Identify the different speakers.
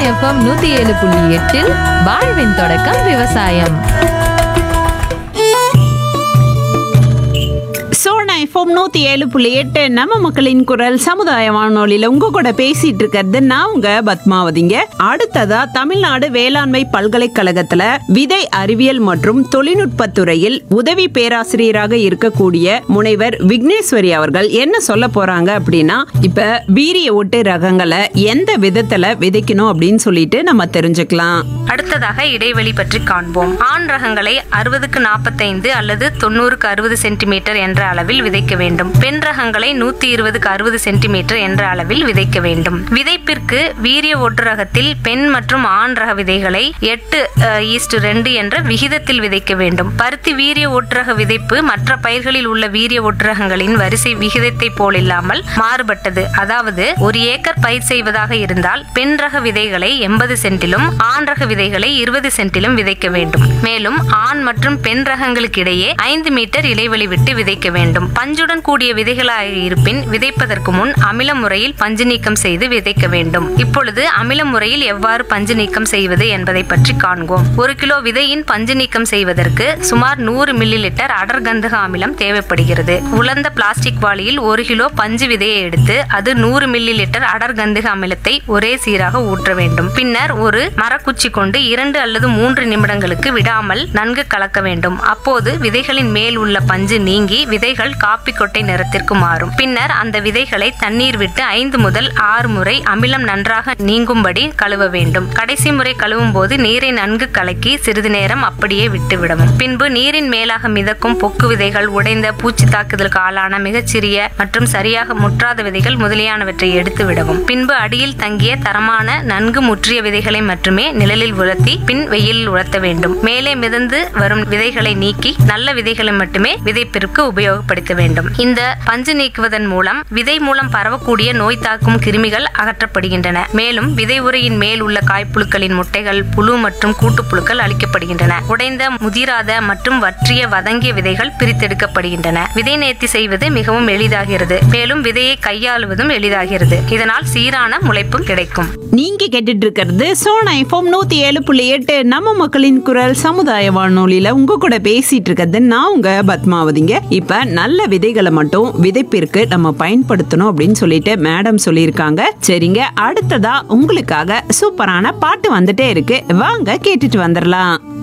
Speaker 1: FM நூத்தி ஏழு புள்ளி எட்டில் வாழ்வின் தொடக்கம் விவசாயம்
Speaker 2: சோனா எஃப்எம் நூத்தி ஏழு புள்ளி எட்டு நம்ம மக்களின் குரல் சமுதாய வானொலியில உங்க கூட பேசிட்டு இருக்கிறது நான் உங்க பத்மாவதிங்க அடுத்ததா தமிழ்நாடு வேளாண்மை பல்கலைக்கழகத்துல விதை அறிவியல் மற்றும் தொழில்நுட்பத் துறையில் உதவி பேராசிரியராக இருக்கக்கூடிய முனைவர் விக்னேஸ்வரி அவர்கள் என்ன சொல்ல போறாங்க அப்படின்னா இப்ப வீரிய ஒட்டு ரகங்களை எந்த விதத்துல விதைக்கணும் அப்படின்னு சொல்லிட்டு நம்ம தெரிஞ்சுக்கலாம்
Speaker 3: அடுத்ததாக இடைவெளி பற்றி காண்போம் ஆண் ரகங்களை அறுபதுக்கு நாற்பத்தைந்து அல்லது தொண்ணூறுக்கு அறுபது சென்டிமீட்டர் என்ற அளவில் விதைக்க வேண்டும் பெண் ரகங்களை நூத்தி இருபதுக்கு அறுபது சென்டிமீட்டர் என்ற அளவில் விதைக்க வேண்டும் விதைப்பிற்கு வீரிய ஒட்டு ரகத்தில் பெண் மற்றும் ஆண் ரக விதைகளை எட்டு ஈஸ்ட் ரெண்டு என்ற விகிதத்தில் விதைக்க வேண்டும் பருத்தி வீரிய ஒட்டுரக விதைப்பு மற்ற பயிர்களில் உள்ள வீரிய ஒட்டுரகங்களின் வரிசை விகிதத்தை போலில்லாமல் மாறுபட்டது அதாவது ஒரு ஏக்கர் பயிர் செய்வதாக இருந்தால் பெண் ரக விதைகளை எண்பது சென்டிலும் ஆண் ரக விதைகளை இருபது சென்டிலும் விதைக்க வேண்டும் மேலும் ஆண் மற்றும் பெண் ரகங்களுக்கு இடையே ஐந்து மீட்டர் இடைவெளி விட்டு விதைக்க வேண்டும் பஞ்சுடன் கூடிய விதைகளாக இருப்பின் விதைப்பதற்கு முன் அமில முறையில் பஞ்சு நீக்கம் செய்து விதைக்க வேண்டும் இப்பொழுது அமில முறையில் எவ்வாறு பஞ்சு நீக்கம் செய்வது என்பதை பற்றி காண்போம் ஒரு கிலோ விதையின் பஞ்சு நீக்கம் செய்வதற்கு சுமார் நூறு மில்லி லிட்டர் அடர் கந்தக அமிலம் தேவைப்படுகிறது உலர்ந்த பிளாஸ்டிக் வாளியில் ஒரு கிலோ பஞ்சு விதையை எடுத்து அது நூறு மில்லி லிட்டர் அடர் கந்தக அமிலத்தை ஒரே சீராக ஊற்ற வேண்டும் பின்னர் ஒரு மரக்குச்சி கொண்டு இரண்டு அல்லது மூன்று நிமிடங்களுக்கு விடாமல் நன்கு கலக்க வேண்டும் அப்போது விதைகளின் மேல் உள்ள பஞ்சு நீங்கி விதைகள் காப்பி கொட்டை நிறத்திற்கு மாறும் பின்னர் அந்த விதைகளை தண்ணீர் விட்டு ஐந்து முதல் ஆறு முறை அமிலம் நன்றாக நீங்கும்படி கழுவ வேண்டும் கடைசி முறை கழுவும் போது நீரை நன்கு கலக்கி சிறிது நேரம் அப்படியே விட்டு விடவும் பின்பு நீரின் மேலாக மிதக்கும் பொக்கு விதைகள் உடைந்த பூச்சி தாக்குதலுக்கு ஆளான மிகச்சிறிய மற்றும் சரியாக முற்றாத விதைகள் முதலியானவற்றை எடுத்து விடவும் பின்பு அடியில் தங்கிய தரமான நன்கு முற்றிய விதைகளை மட்டுமே நிழலில் உலர்த்தி பின் வெயிலில் உலர்த்த வேண்டும் மேலே மிதந்து வரும் விதைகளை நீக்கி நல்ல விதைகளை மட்டுமே விதைப்பிற்கு உபயோகப்படுத்த வேண்டும் இந்த பஞ்சு நீக்குவதன் மூலம் விதை மூலம் பரவக்கூடிய நோய் தாக்கும் கிருமிகள் அகற்றப்படுகின்றன மேலும் விதை உரையின் மேல் உள்ள காய்ப்புழுக்களின் முட்டைகள் புழு மற்றும் கூட்டுப்புழுக்கள் அளிக்கப்படுகின்றன உடைந்த முதிராத மற்றும் வற்றிய வதங்கிய விதைகள் பிரித்தெடுக்கப்படுகின்றன விதை நேர்த்தி செய்வது மிகவும் எளிதாகிறது மேலும் விதையை கையாளுவதும் எளிதாகிறது இதனால் சீரான முளைப்பும் கிடைக்கும்
Speaker 2: நீங்க கேட்டுட்டு இருக்கிறது சோனா எஃப்எம் நூத்தி ஏழு புள்ளி எட்டு நம்ம மக்களின் குரல் சமுதாய வானொலியில உங்க கூட பேசிட்டு இருக்கிறது நான் உங்க பத்மாவதிங்க இப்ப நல்ல விதைகளை மட்டும் விதைப்பிற்கு நம்ம பயன்படுத்தணும் அப்படின்னு சொல்லிட்டு மேடம் சொல்லியிருக்காங்க சரிங்க அடுத்ததா உங்களுக்காக சூப்பரான பாட்டு வந்துட்டே இருக்கு வாங்க கேட்டுட்டு வந்துடலாம்